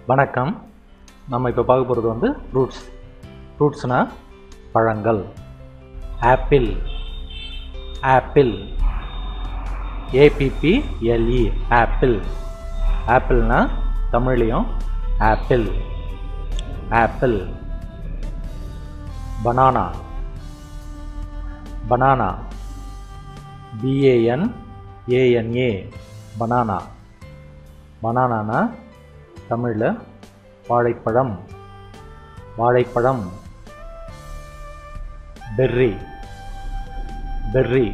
வணக்கம் நம்ம இப்போ பார்க்க போகிறது வந்து ஃப்ரூட்ஸ் ஃப்ரூட்ஸ்னால் பழங்கள் ஆப்பிள் ஆப்பிள் ஏபிபிஎல்இ ஆப்பிள் ஆப்பிள்னா தமிழ்லையும் apple apple banana banana B A N A N A banana பனானானா தமிழில் வாழைப்பழம் வாழைப்பழம் பெர்ரி பெர்ரி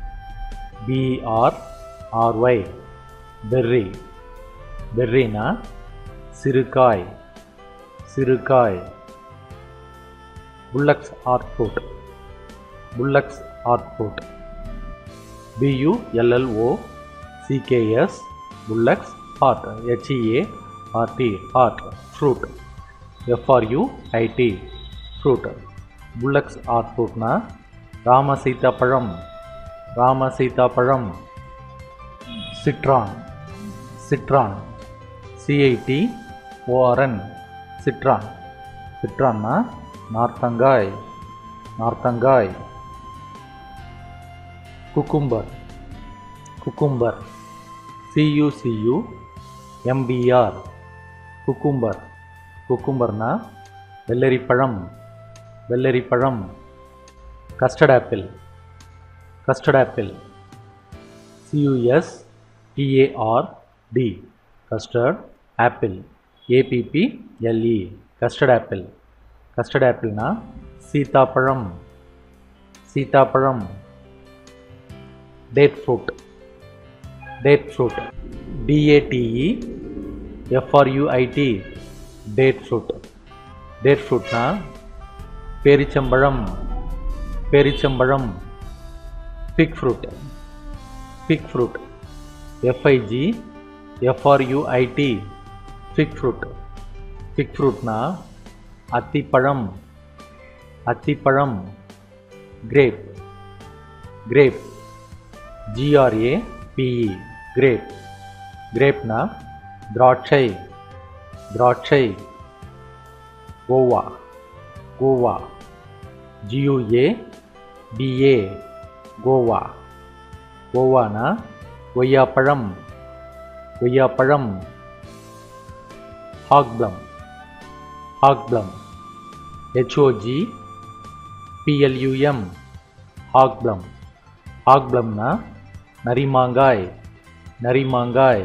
பிஆர்ஆர்ஒய் பெர்ரி பெர்ரினா சிறுகாய் சிறுகாய் bullocks heart fruit bullocks heart fruit B U L L O C K S bullocks heart H E A R T heart fruit F R U I T fruit bullocks heart ஃப்ரூட்னா ராம சீதாப்பழம் ராம சீதாப்பழம் citron citron C I T O R N citron சிட்ரான்னா நார்த்தங்காய் நார்த்தங்காய் cucumber cucumber C U C U M B R cucumber குக்கும்பர்னா வெள்ளரிப்பழம் வெள்ளரிப்பழம் custard apple custard apple C U S T A R D custard apple A P P L E custard apple custard ஆப்பிள்னா சீதாப்பழம் சீதாப்பழம் date fruit date fruit D A T E F R U I T date fruit date ஃப்ரூட்னா பேரிச்சம்பழம் பேரிச்சம்பழம் fig fruit fig fruit F I G F R U I T fig fruit fig ஃப்ரூட்னா அத்திப்பழம் அத்திப்பழம் grape grape G R A P E grape கிரேப்னா திராட்சை திராட்சை guava guava G U A D A guava கோவானா கொய்யாப்பழம் கொய்யாப்பழம் hog plum hog plum H O G P L U M hog plum ஹாக்ப்ளம்னா நரிமாங்காய் நரிமாங்காய்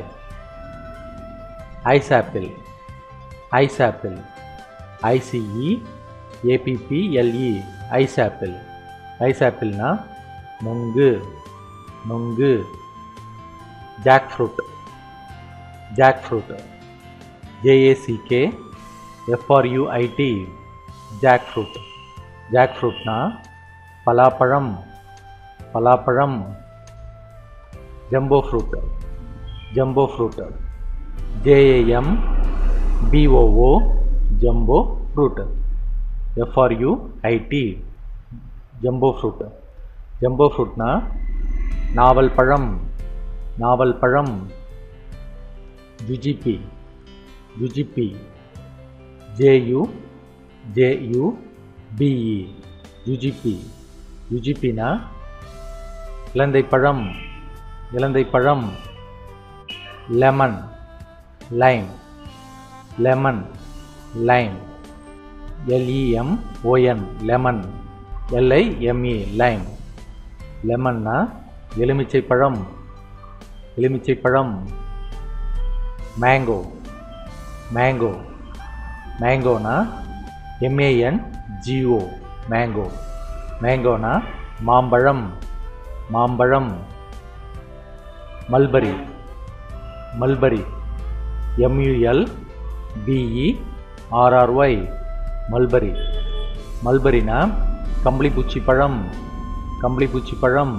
ice apple ice apple I C E A P P L E ice apple ice ஆப்பிள்னா நொங்கு நொங்கு jack fruit jack fruit J A C K F R U I T jack fruit jack ஃப்ரூட்னா பலாப்பழம் பலாப்பழம் jumbo fruit jumbo fruit J A M B O O jumbo fruit F R U I T jumbo fruit jumbo ஃப்ரூட்னா நாவல் பழம் நாவல் பழம் jujube jujube J U J U B E jujube யுஜிபினா இலந்தை பழம் இலந்தை பழம் lemon lime lemon lime L E M O N lemon L I M E lime லெமன்னா எலுமிச்சை பழம் எலுமிச்சை பழம் மேங்கோ மேங்கோ மேங்கோனா எம்ஏஎன் ஜிஓ மேங்கோ மேங்கோனா மாம்பழம் மாம்பழம் mulberry mulberry M U L BE ஆர்ஆர்ஒய் mulberry மல்பரினா கம்பளிப்பூச்சி பழம் கம்பளிப்பூச்சி பழம்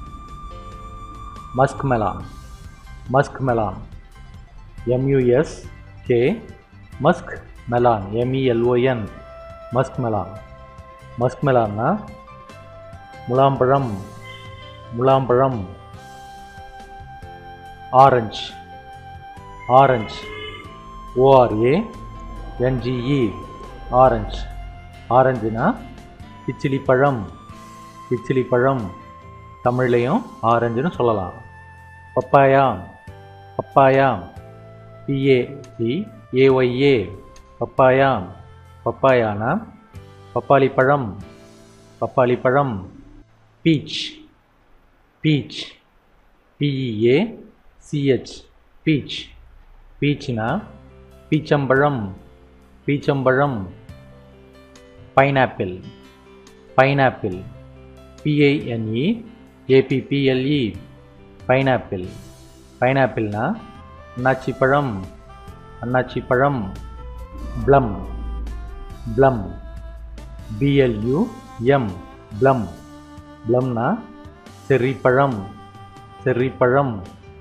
musk melon musk melon M U S K musk melon M E L O N musk melon musk மெலான்னா முலாம்பழம் முலாம்பழம் orange orange O R A N G E orange ஆரஞ்சுனா பிச்சிலி பழம் பிச்சிலி பழம் தமிழ்லையும் ஆரஞ்சுன்னு சொல்லலாம் papaya papaya P A P A Y A papaya பப்பாயானா பப்பாளி பழம் பப்பாளி பழம் peach peach P E A C H peach பீச்னா பீச்சம்பழம் பீச்சம்பழம் pineapple pineapple P I N E A P P L E pineapple பைனாப்பிள்னா அன்னாச்சி பழம் அன்னாச்சி பழம் plum plum P L U M plum ப்ளம்னா cherry பழம் செர்ரி பழம்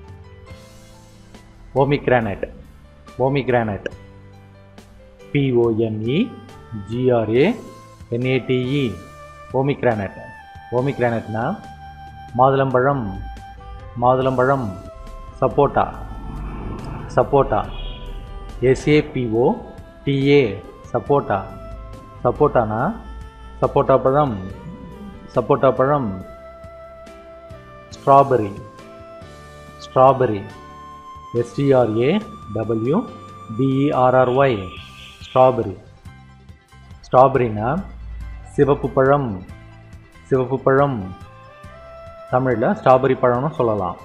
ஓமிக்ரானட் ஓமிக்ரானட் பிஓஎம்இ ஜிஆர்ஏ என்ஏடிஇ ஓமிக்ரானட் ஓமிக்ரானட்னா மாதுளம்பழம் மாதுளம்பழம் சப்போட்டா சப்போட்டா எஸ்ஏபிஓ டிஏ சப்போட்டா சப்போட்டானா சப்போட்டா பழம் சப்போட்டா பழம் strawberry strawberry S T R A W B E R R Y strawberry ஸ்ட்ராபெரினா சிவப்பு பழம் சிவப்பு பழம் தமிழில் ஸ்ட்ராபெரி பழம்னு சொல்லலாம்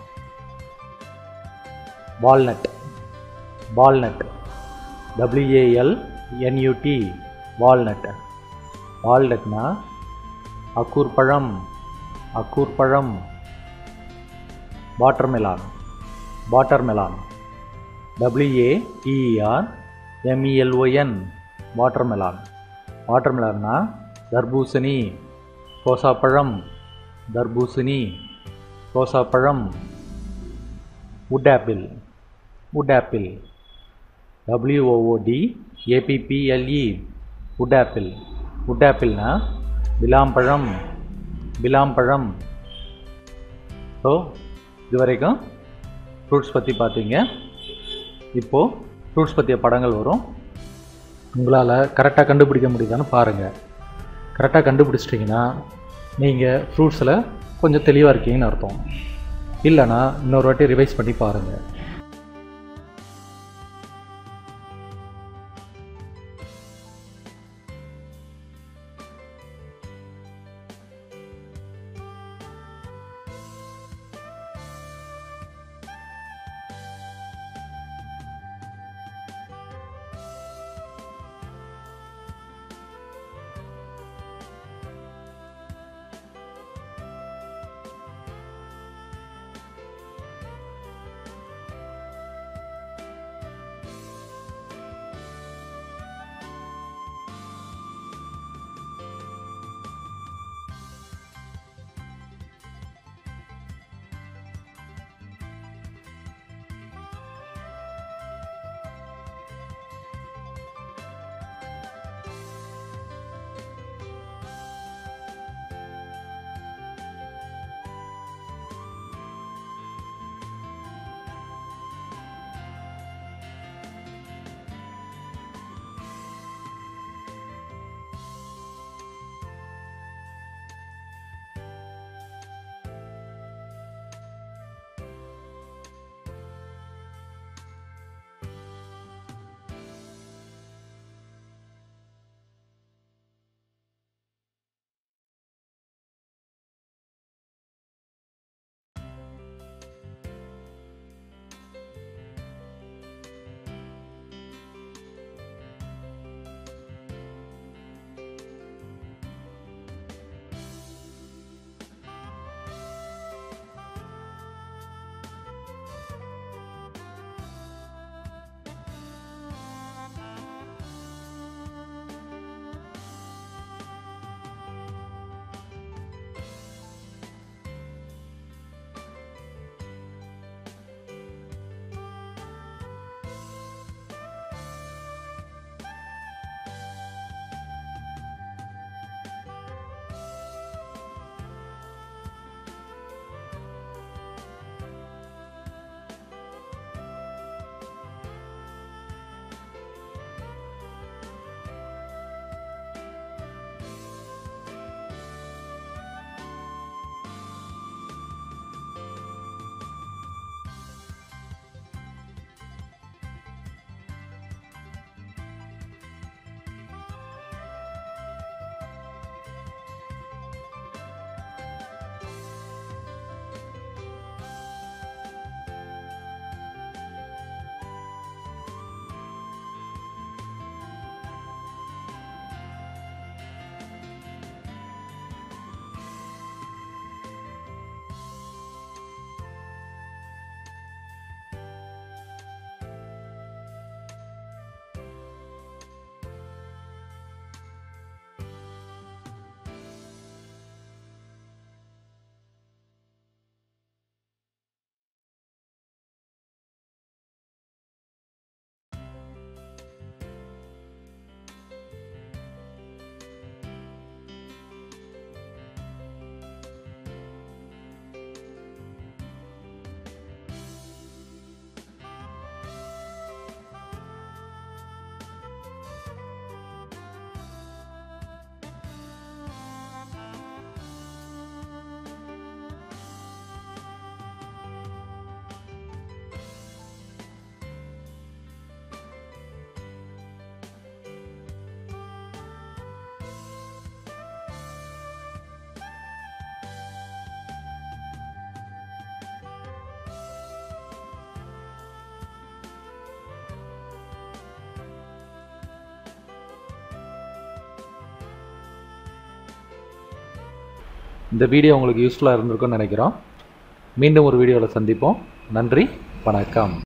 walnut walnut W A L N U T walnut வால்நட்னா அக்கூர் பழம் அக்கூர் பழம் watermelon watermelon W A T E R M E L O N watermelon வாட்டர்மெலான்னா தர்பூசணி ரோசாப்பழம் தர்பூசணி ரோசாப்பழம் wood apple wood apple w o o d a p p l e wood apple wood apple னா விளாம்பழம் விளாம்பழம் ஸோ இது வரைக்கும் ஃப்ரூட்ஸ் பற்றி பார்த்தீங்க இப்போது ஃப்ரூட்ஸ் பற்றிய படங்கள் வரும் உங்களால் கரெக்டாக கண்டுபிடிக்க முடியுதான்னு பாருங்கள் கரெக்டாக கண்டுபிடிச்சிட்டிங்கன்னா நீங்கள் ஃப்ரூட்ஸில் கொஞ்சம் தெளிவாக இருக்கீங்கன்னு அர்த்தம் இல்லைனா இன்னொரு வாட்டி ரிவைஸ் பண்ணி பாருங்கள் இந்த வீடியோ உங்களுக்கு யூஸ்ஃபுல்லாக இருந்திருக்கும்னு நினைக்கிறோம் மீண்டும் ஒரு வீடியோவில் சந்திப்போம் நன்றி வணக்கம்